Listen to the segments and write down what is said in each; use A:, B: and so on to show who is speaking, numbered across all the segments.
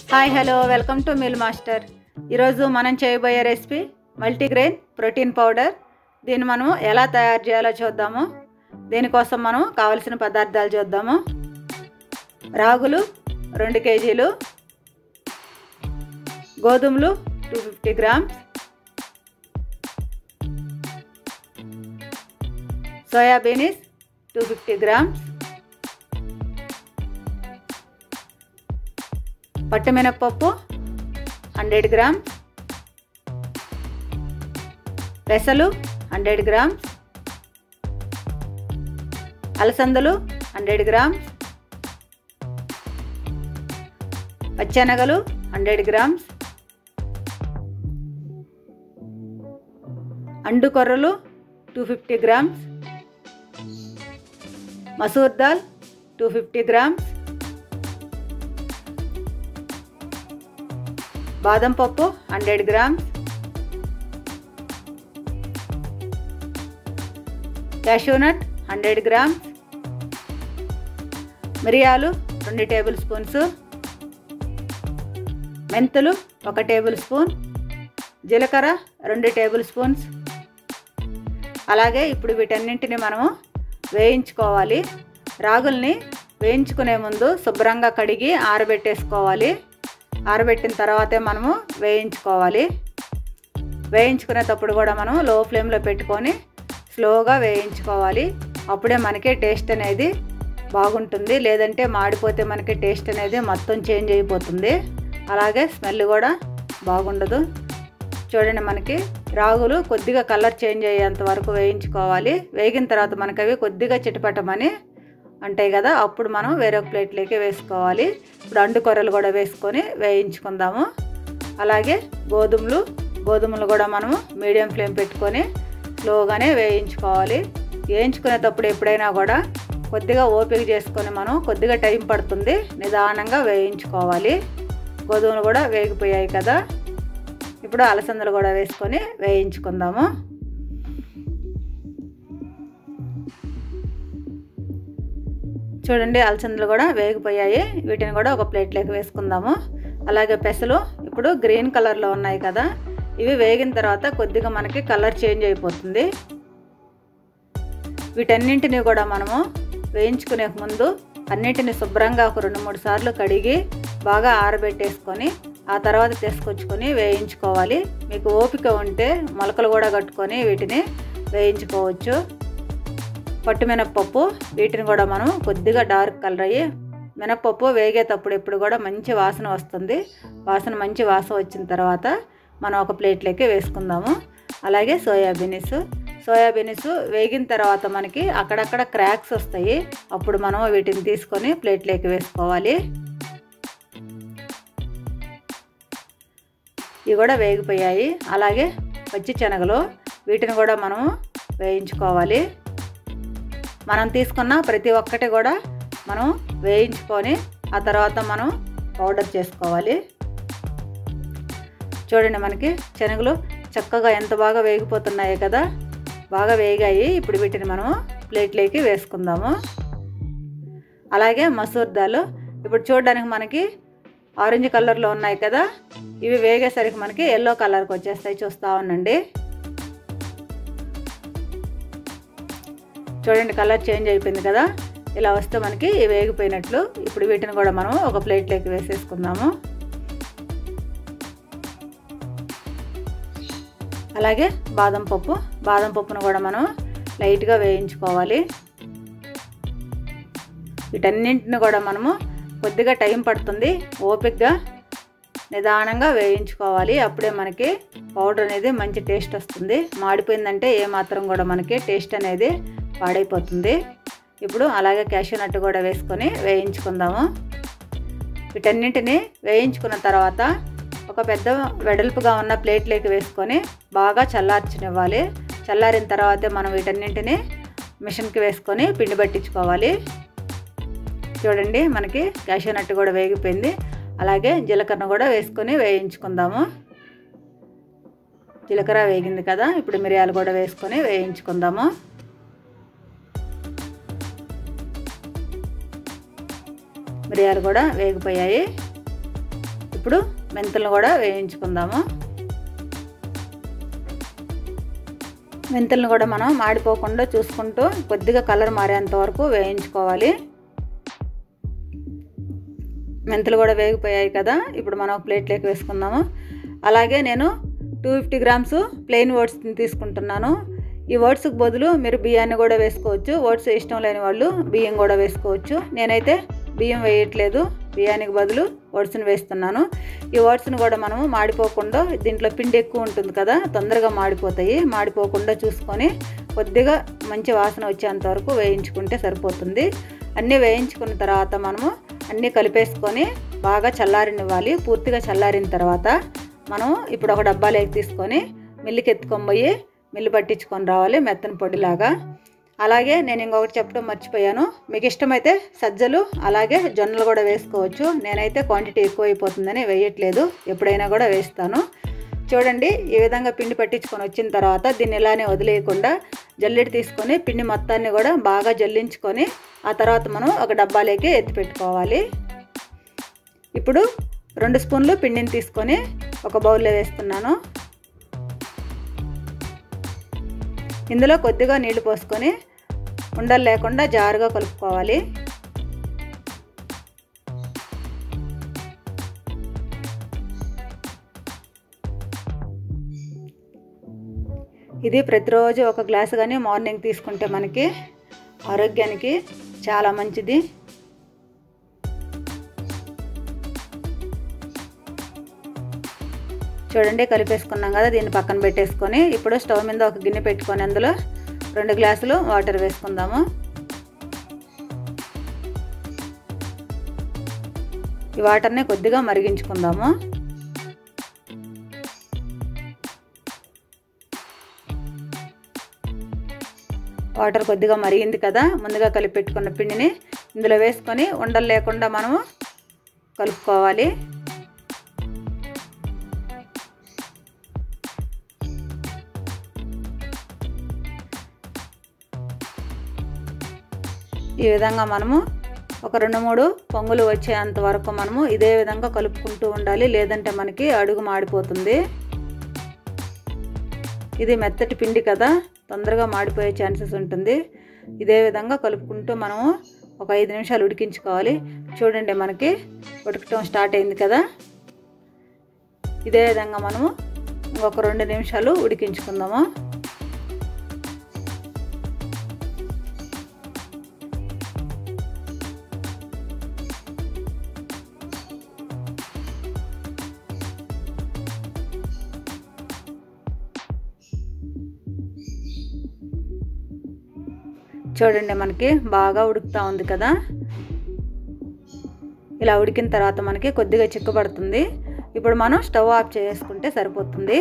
A: hi hello welcome to mill master ఈరోజు మనం చేయబోయే రెసిపీ మల్టీగ్రెయిన్ ప్రోటీన్ పౌడర్ దీన్ని మనం ఎలా తయారు చేయాలో చూద్దాము దీనికోసం మనం కావలసిన పదార్థాలు చూద్దాము రాగులు రెండు కేజీలు గోధుమలు two fifty grams soya beans two fifty grams పట్టుమినప్పప్పు హండ్రెడ్ గ్రామ్స్ పెసలు హండ్రెడ్ గ్రామ్స్ అలసందలు హండ్రెడ్ గ్రామ్స్ పచ్చెనగలు హండ్రెడ్ గ్రామ్స్ అండు కొర్రలు టూ ఫిఫ్టీ గ్రామ్స్ మసూర్ దాల్ టూ ఫిఫ్టీ గ్రామ్స్ బాదం పప్పు hundred grams cashew nut hundred grams మిరియాలు రెండు టేబుల్ స్పూన్స్ మెంతులు ఒక టేబుల్ స్పూన్ జీలకర్ర రెండు టేబుల్ స్పూన్స్ అలాగే ఇప్పుడు వీటన్నింటిని మనము వేయించుకోవాలి రాగుల్ని వేయించుకునే ముందు శుభ్రంగా కడిగి ఆరబెట్టేసుకోవాలి ఆరబెట్టిన తర్వాతే మనము వేయించుకోవాలి వేయించుకునేటప్పుడు కూడా మనం లో ఫ్లేమ్లో పెట్టుకొని స్లోగా వేయించుకోవాలి అప్పుడే మనకి టేస్ట్ అనేది బాగుంటుంది లేదంటే మాడిపోతే మనకి టేస్ట్ అనేది మొత్తం చేంజ్ అయిపోతుంది అలాగే స్మెల్ కూడా బాగుండదు చూడండి మనకి రాగులు కొద్దిగా కలర్ చేంజ్ అయ్యేంత వరకు వేయించుకోవాలి వేగిన తర్వాత మనకి అవి కొద్దిగా చిటపటమని అంటాయి కదా అప్పుడు మనం వేరే ప్లేట్లోకి వేసుకోవాలి ఇప్పుడు అండు కొర్రలు కూడా వేసుకొని వేయించుకుందాము అలాగే గోధుమలు గోధుమలు కూడా మనము మీడియం ఫ్లేమ్ పెట్టుకొని స్లోగానే వేయించుకోవాలి వేయించుకునేటప్పుడు ఎప్పుడైనా కూడా కొద్దిగా ఓపిక చేసుకొని మనం కొద్దిగా టైం పడుతుంది నిదానంగా వేయించుకోవాలి గోధుమలు కూడా వేగిపోయాయి కదా ఇప్పుడు అలసందలు కూడా వేసుకొని వేయించుకుందాము చూడండి అలసందలు కూడా వేగిపోయాయి వీటిని కూడా ఒక ప్లేట్లోకి వేసుకుందాము అలాగే పెసలు ఇప్పుడు గ్రీన్ కలర్లో ఉన్నాయి కదా ఇవి వేగిన తర్వాత కొద్దిగా మనకి కలర్ చేంజ్ అయిపోతుంది వీటన్నింటినీ కూడా మనము వేయించుకునే ముందు అన్నింటిని శుభ్రంగా ఒక రెండు మూడు సార్లు కడిగి బాగా ఆరబెట్టేసుకొని ఆ తర్వాత తీసుకొచ్చుకొని వేయించుకోవాలి మీకు ఓపిక ఉంటే మొలకలు కూడా కట్టుకొని వీటిని వేయించుకోవచ్చు పట్టు మినప్పప్పు వీటిని కూడా మనం కొద్దిగా డార్క్ కలర్ అయ్యి మినప్పప్పు వేగేటప్పుడు ఎప్పుడు కూడా మంచి వాసన వస్తుంది వాసన మంచి వాసన వచ్చిన తర్వాత మనం ఒక ప్లేట్లోకి వేసుకుందాము అలాగే సోయాబీన్స్ సోయాబీన్స్ వేగిన తర్వాత మనకి అక్కడక్కడ క్రాక్స్ వస్తాయి అప్పుడు మనం వీటిని తీసుకొని ప్లేట్లోకి వేసుకోవాలి ఇవి కూడా వేగిపోయాయి అలాగే పచ్చి శనగలు వీటిని కూడా మనం వేయించుకోవాలి మనం తీసుకున్న ప్రతి ఒక్కటి కూడా మనం వేయించుకొని ఆ తర్వాత మనం పౌడర్ చేసుకోవాలి చూడండి మనకి శనగలు చక్కగా ఎంత బాగా వేగిపోతున్నాయి కదా బాగా వేగాయి ఇప్పుడు వీటిని మనం ప్లేట్లోకి వేసుకుందాము అలాగే మసూర్ దాల్ ఇప్పుడు చూడడానికి మనకి ఆరెంజ్ కలర్లో ఉన్నాయి కదా ఇవి వేగేసరికి మనకి ఎల్లో కలర్కి వచ్చేస్తాయి చూస్తూ ఉండండి చూడండి కలర్ చేంజ్ అయిపోయింది కదా ఇలా వస్తే మనకి వేగిపోయినట్లు ఇప్పుడు వీటిని కూడా మనం ఒక ప్లేట్లోకి వేసేసుకుందాము అలాగే బాదం పప్పు బాదం పప్పును కూడా మనం లైట్గా వేయించుకోవాలి వీటన్నింటిని కూడా మనము కొద్దిగా టైం పడుతుంది ఓపిక్గా నిదానంగా వేయించుకోవాలి అప్పుడే మనకి పౌడర్ అనేది మంచి టేస్ట్ వస్తుంది మాడిపోయిందంటే ఏమాత్రం కూడా మనకి టేస్ట్ అనేది పాడైపోతుంది ఇప్పుడు అలాగే క్యాషూ నట్టు కూడా వేసుకొని వేయించుకుందాము వీటన్నింటిని వేయించుకున్న తర్వాత ఒక పెద్ద వెడల్పుగా ఉన్న ప్లేట్లోకి వేసుకొని బాగా చల్లార్చనివ్వాలి చల్లారిన తర్వాతే మనం వీటన్నింటిని మిషన్కి వేసుకొని పిండి పట్టించుకోవాలి చూడండి మనకి క్యాషూ నట్టు కూడా వేగిపోయింది అలాగే జీలకర్ర కూడా వేసుకొని వేయించుకుందాము జీలకర్ర వేగింది కదా ఇప్పుడు మిరియాలు కూడా వేసుకొని వేయించుకుందాము మిరియాలు కూడా వేగిపోయాయి ఇప్పుడు మెంతులను కూడా వేయించుకుందాము మెంతులను కూడా మనం మాడిపోకుండా చూసుకుంటూ కొద్దిగా కలర్ మారేంత వరకు వేయించుకోవాలి మెంతులు కూడా వేగిపోయాయి కదా ఇప్పుడు మనం ప్లేట్లోకి వేసుకుందాము అలాగే నేను two fifty grams plain oats తీసుకుంటున్నాను ఈ ఓట్స్కి బదులు మీరు బియ్యాన్ని కూడా వేసుకోవచ్చు ఓట్స్ ఇష్టం లేని వాళ్ళు బియ్యం కూడా వేసుకోవచ్చు నేనైతే బియ్యం వేయట్లేదు బియ్యానికి బదులు ఓట్స్ని వేస్తున్నాను ఈ ఓట్స్ని కూడా మనము మాడిపోకుండా దీంట్లో పిండి ఎక్కువ ఉంటుంది కదా తొందరగా మాడిపోతాయి మాడిపోకుండా చూసుకొని కొద్దిగా మంచి వాసన వచ్చేంత వరకు వేయించుకుంటే సరిపోతుంది అన్నీ వేయించుకున్న తర్వాత మనము అన్నీ కలిపేసుకొని బాగా చల్లారనివ్వాలి పూర్తిగా చల్లారిన తర్వాత మనం ఇప్పుడు ఒక డబ్బాలోకి తీసుకొని మిల్లుకి ఎత్తుకొని పోయి మిల్లు పట్టించుకొని రావాలి మెత్తని పొడిలాగా అలాగే నేను ఇంకొకటి చెప్పడం మర్చిపోయాను మీకు ఇష్టమైతే సజ్జలు అలాగే జొన్నలు కూడా వేసుకోవచ్చు నేనైతే క్వాంటిటీ ఎక్కువ అయిపోతుందని వేయట్లేదు ఎప్పుడైనా కూడా వేస్తాను చూడండి ఈ విధంగా పిండి పట్టించుకొని వచ్చిన తర్వాత దీన్ని ఇలానే వదిలేయకుండా జల్లెడ తీసుకొని పిండి మొత్తాన్ని కూడా బాగా జల్లించుకొని ఆ తర్వాత మనం ఒక డబ్బాలోకి ఎత్తి పెట్టుకోవాలి ఇప్పుడు రెండు స్పూన్లు పిండిని తీసుకొని ఒక బౌల్లో వేస్తున్నాను ఇందులో కొద్దిగా నీళ్లు పోసుకొని ఉండలు లేకుండా జారుగా కలుపుకోవాలి ఇది ప్రతిరోజు ఒక గ్లాసు కానీ మార్నింగ్ తీసుకుంటే మనకి ఆరోగ్యానికి చాలా మంచిది చూడండి కలిపేసుకున్నాం కదా దీన్ని పక్కన పెట్టేసుకొని ఇప్పుడు స్టవ్ మీద ఒక గిన్నె పెట్టుకొని అందులో రెండు గ్లాసులు వాటర్ వేసుకుందాము ఈ వాటర్ని కొద్దిగా మరిగించుకుందాము వాటర్ కొద్దిగా మరిగింది కదా ముందుగా కలిపి పెట్టుకున్న పిండిని ఇందులో వేసుకొని ఉండలు లేకుండా మనము కలుపుకోవాలి ఈ విధంగా మనము ఒక రెండు మూడు పొంగులు వచ్చేంత వరకు మనము ఇదే విధంగా కలుపుకుంటూ ఉండాలి లేదంటే మనకి అడుగు మాడిపోతుంది ఇది మెత్తటి పిండి కదా తొందరగా మాడిపోయే ఛాన్సెస్ ఉంటుంది ఇదే విధంగా కలుపుకుంటూ మనము ఒక ఐదు నిమిషాలు ఉడికించుకోవాలి చూడండి మనకి ఉడకటం స్టార్ట్ అయింది కదా ఇదే విధంగా మనము ఇంకొక రెండు నిమిషాలు ఉడికించుకుందాము చూడండి మనకి బాగా ఉడుకుతూ ఉంది కదా ఇలా ఉడికిన తర్వాత మనకి కొద్దిగా చిక్కబడుతుంది ఇప్పుడు మనం స్టవ్ ఆఫ్ చేసుకుంటే సరిపోతుంది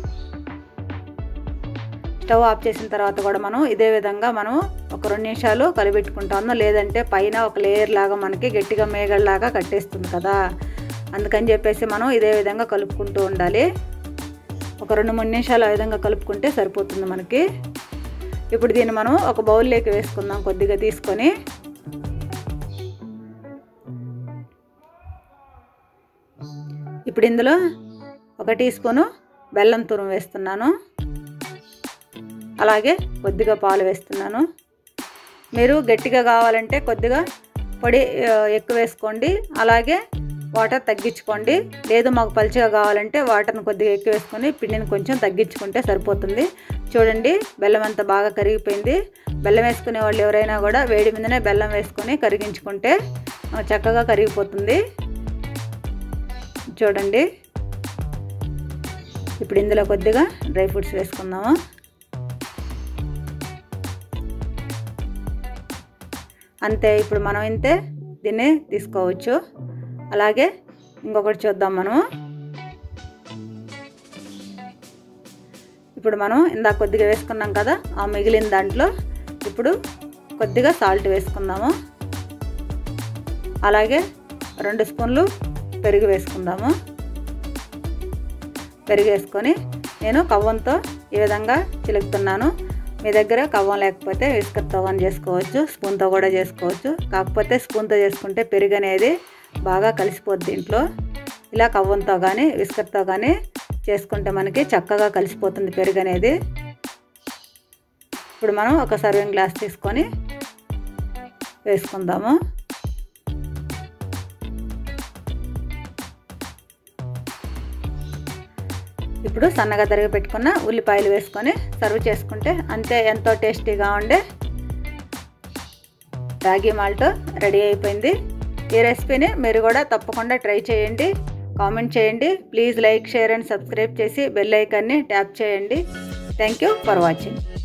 A: స్టవ్ ఆఫ్ చేసిన తర్వాత కూడా మనం ఇదే విధంగా మనం ఒక రెండు నిమిషాలు కలిపెట్టుకుంటాము లేదంటే పైన ఒక లేయర్ లాగా మనకి గట్టిగా మేగడలాగా కట్టేస్తుంది కదా అందుకని చెప్పేసి మనం ఇదే విధంగా కలుపుకుంటూ ఉండాలి ఒక రెండు మూడు నిమిషాలు ఆ విధంగా కలుపుకుంటే సరిపోతుంది మనకి ఇప్పుడు దీన్ని మనం ఒక బౌల్లోకి వేసుకుందాం కొద్దిగా తీసుకొని ఇప్పుడు ఇందులో ఒక టీ స్పూను బెల్లం తురుము వేస్తున్నాను అలాగే కొద్దిగా పాలు వేస్తున్నాను మీరు గట్టిగా కావాలంటే కొద్దిగా పొడి ఎక్కువ వేసుకోండి అలాగే వాటర్ తగ్గించుకోండి లేదు మాకు పలుచగా కావాలంటే వాటర్ని కొద్దిగా ఎక్కువ వేసుకొని పిండిని కొంచెం తగ్గించుకుంటే సరిపోతుంది చూడండి బెల్లం అంతా బాగా కరిగిపోయింది బెల్లం వేసుకునే వాళ్ళు ఎవరైనా కూడా వేడి మీదనే బెల్లం వేసుకొని కరిగించుకుంటే చక్కగా కరిగిపోతుంది చూడండి ఇప్పుడు ఇందులో కొద్దిగా డ్రై ఫ్రూట్స్ వేసుకుందాము అంతే ఇప్పుడు మనం ఇంతే దీన్ని తీసుకోవచ్చు అలాగే ఇంకొకటి చూద్దాం మనము ఇప్పుడు మనం ఇందాక కొద్దిగా వేసుకున్నాం కదా ఆ మిగిలిన దాంట్లో ఇప్పుడు కొద్దిగా సాల్ట్ వేసుకుందాము అలాగే రెండు స్పూన్లు పెరుగు వేసుకుందాము పెరుగు వేసుకొని నేను కవ్వంతో ఈ విధంగా చిలుకుతున్నాను మీ దగ్గర కవ్వం లేకపోతే ఇసుకతో కానీ చేసుకోవచ్చు స్పూన్తో కూడా చేసుకోవచ్చు కాకపోతే స్పూన్తో చేసుకుంటే పెరుగు అనేది బాగా కలిసిపోద్ది దీంట్లో ఇలా కవ్వంతో కానీ విస్కర్తో కానీ చేసుకుంటే మనకి చక్కగా కలిసిపోతుంది పెరుగు అనేది ఇప్పుడు మనం ఒక సర్వింగ్ గ్లాస్ తీసుకొని వేసుకుందాము ఇప్పుడు సన్నగా తరిగి పెట్టుకున్న ఉల్లిపాయలు వేసుకొని సర్వ్ చేసుకుంటే అంతే ఎంతో టేస్టీగా ఉండే రాగి మాల్ట్ రెడీ అయిపోయింది ఈ రెసిపీని మీరు కూడా తప్పకుండా ట్రై చేయండి కామెంట్ చేయండి please like share and subscribe చేసి బెల్ ఐకాన్ని ట్యాప్ చేయండి థ్యాంక్ యూ ఫర్ వాచింగ్